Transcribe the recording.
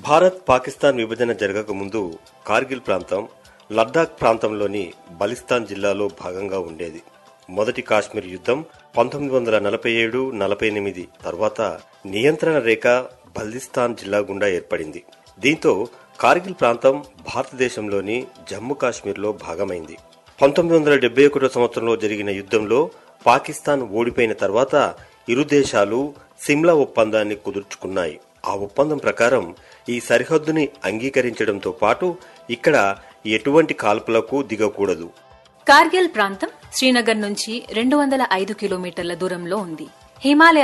భారత్ పాకిస్తాన్ విభజన జరగక ముందు కార్గిల్ ప్రాంతం లద్దాఖ్ ప్రాంతంలోని బలిస్తాన్ జిల్లాలో భాగంగా ఉండేది మొదటి కాశ్మీర్ యుద్ధం పంతొమ్మిది వందల నలభై ఏడు నలభై ఎనిమిది తర్వాత నియంత్రణ రేఖ బల్దిస్తాన్ జిల్లా గుండా ఏర్పడింది దీంతో కార్గిల్ ప్రాంతం భారతదేశంలోని జమ్మూ కాశ్మీర్లో భాగమైంది పంతొమ్మిది వందల డెబ్బై ఒకటో సంవత్సరంలో జరిగిన యుద్ధంలో పాకిస్తాన్ ఓడిపోయిన తర్వాత ఇరు దేశాలు సిమ్లా ఒప్పందాన్ని కుదుర్చుకున్నాయి ఆ ఒప్పందం ప్రకారం ఈ సరిహద్దుని అంగీకరించడంతో పాటు ఇక్కడ ఎటువంటి కాల్పులకు దిగకూడదు కార్గిల్ ప్రాంతం శ్రీనగర్ నుంచి రెండు వందల ఐదు కిలోమీటర్ల దూరంలో ఉంది హిమాలయ